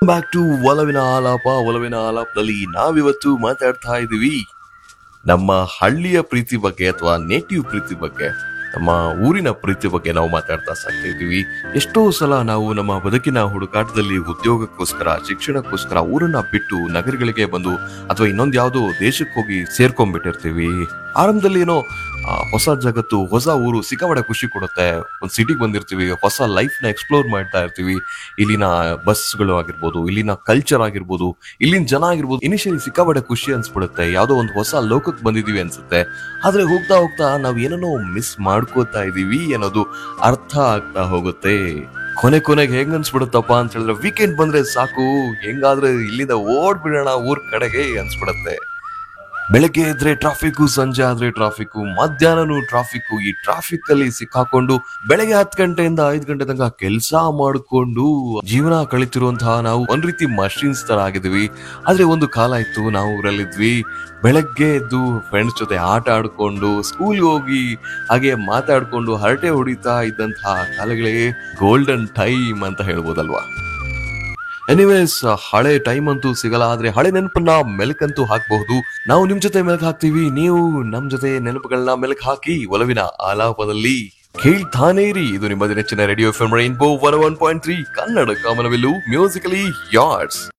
back to ಒಲವಿನ ಆಲಾಪ ಒಲವಿನ ಆಲಾಪದಲ್ಲಿ ನಾವಿವತ್ತು ಮಾತಾಡ್ತಾ ಇದ್ದೀವಿ ನಮ್ಮ ಹಳ್ಳಿಯ ಪ್ರೀತಿ ಬಗ್ಗೆ ಅಥವಾ ನೇಟಿವ್ ಪ್ರೀತಿ ಬಗ್ಗೆ ನಮ್ಮ ಊರಿನ ಪ್ರೀತಿ ಬಗ್ಗೆ ನಾವು ಮಾತಾಡ್ತಾ ಸಾಕ್ತಾ ಇದ್ದೀವಿ ಎಷ್ಟೋ ಸಲ ನಾವು ನಮ್ಮ ಬದುಕಿನ ಹುಡುಕಾಟದಲ್ಲಿ ಉದ್ಯೋಗಕ್ಕೋಸ್ಕರ ಶಿಕ್ಷಣಕ್ಕೋಸ್ಕರ ಊರನ್ನ ಬಿಟ್ಟು ನಗರಗಳಿಗೆ ಬಂದು ಅಥವಾ ಇನ್ನೊಂದು ಯಾವುದೋ ದೇಶಕ್ಕೆ ಹೋಗಿ ಸೇರ್ಕೊಂಡ್ಬಿಟ್ಟಿರ್ತೀವಿ ಆರಂಭದಲ್ಲಿ ಏನೋ ಆ, ಹೊಸ ಜಗತ್ತು ಹೊಸ ಊರು ಸಿಕ್ಕಾಪಟ್ಟೆ ಖುಷಿ ಕೊಡುತ್ತೆ ಒಂದು ಸಿಟಿಗೆ ಬಂದಿರ್ತೀವಿ ಹೊಸ ಲೈಫ್ನ ಎಕ್ಸ್ಪ್ಲೋರ್ ಮಾಡ್ತಾ ಇರ್ತೀವಿ ಇಲ್ಲಿನ ಬಸ್ಗಳು ಆಗಿರ್ಬೋದು ಇಲ್ಲಿನ ಕಲ್ಚರ್ ಆಗಿರ್ಬೋದು ಇಲ್ಲಿನ ಜನ ಆಗಿರ್ಬೋದು ಇನಿಷಿಯಲಿ ಸಿಕ್ಕಾಪಟ್ಟೆ ಖುಷಿ ಅನ್ಸ್ಬಿಡುತ್ತೆ ಯಾವುದೋ ಒಂದು ಹೊಸ ಲೋಕಕ್ಕೆ ಬಂದಿದೀವಿ ಅನ್ಸುತ್ತೆ ಆದ್ರೆ ಹೋಗ್ತಾ ಹೋಗ್ತಾ ನಾವ್ ಏನನ್ನೋ ಮಿಸ್ ಮಾಡ್ಕೋತಾ ಇದೀವಿ ಅನ್ನೋದು ಅರ್ಥ ಆಗ್ತಾ ಹೋಗುತ್ತೆ ಕೊನೆ ಕೊನೆಗೆ ಹೆಂಗ್ ಅನ್ಸ್ಬಿಡುತ್ತಪ್ಪ ಅಂತ ಹೇಳಿದ್ರೆ ವೀಕೆಂಡ್ ಬಂದ್ರೆ ಸಾಕು ಹೆಂಗಾದ್ರೆ ಇಲ್ಲಿಂದ ಓಡ್ಬಿಡೋಣ ಊರ್ ಕಡೆಗೆ ಅನ್ಸ್ಬಿಡತ್ತೆ ಬೆಳಗ್ಗೆ ಇದ್ರೆ ಟ್ರಾಫಿಕ್ ಸಂಜೆ ಆದ್ರೆ ಟ್ರಾಫಿಕ್ ಮಧ್ಯಾಹ್ನನೂ ಟ್ರಾಫಿಕ್ ಈ ಟ್ರಾಫಿಕ್ ಅಲ್ಲಿ ಸಿಕ್ಕಾಕೊಂಡು ಬೆಳಗ್ಗೆ ಹತ್ತು ಗಂಟೆಯಿಂದ ಐದು ಗಂಟೆ ತನಕ ಕೆಲಸ ಮಾಡಿಕೊಂಡು ಜೀವನ ಕಳಿತಿರುವಂತಹ ನಾವು ಒಂದ್ ರೀತಿ ಮಷಿನ್ಸ್ ತರ ಆಗಿದ್ವಿ ಆದ್ರೆ ಒಂದು ಕಾಲ ಇತ್ತು ನಾವು ಊರಲ್ಲಿದ್ವಿ ಬೆಳಗ್ಗೆ ಎದ್ದು ಫ್ರೆಂಡ್ಸ್ ಜೊತೆ ಆಟ ಆಡ್ಕೊಂಡು ಸ್ಕೂಲ್ಗೆ ಹೋಗಿ ಹಾಗೆ ಮಾತಾಡ್ಕೊಂಡು ಹರಟೆ ಹೊಡಿತಾ ಇದ್ದಂತಹ ಕಾಲಗಳೇ ಗೋಲ್ಡನ್ ಟೈಮ್ ಅಂತ ಹೇಳ್ಬೋದಲ್ವಾ ಎನಿವೇಸ್ ಹಳೆ ಟೈಮ್ ಅಂತೂ ಸಿಗಲ್ಲ ಆದ್ರೆ ಹಳೆ ನೆನಪನ್ನ ಮೆಲುಕಂತೂ ಹಾಕಬಹುದು ನಾವು ನಿಮ್ ಜೊತೆ ಮೆಲುಕು ಹಾಕ್ತೀವಿ ನೀವು ನಮ್ ಜೊತೆ ನೆನಪುಗಳನ್ನ ಮೆಲುಕು ಹಾಕಿ ಒಲವಿನ ಆಲಾಪದಲ್ಲಿ ಕೇಳ್ತಾನೇ ಇರಿ ಇದು ನಿಮ್ಮ ನೆಚ್ಚಿನ radio FM rainbow one one point three Kannada ಕಾಮನವೆಲ್ಲು ಮ್ಯೂಸಿಕಲಿ ಯಾರ್ಡ್ಸ್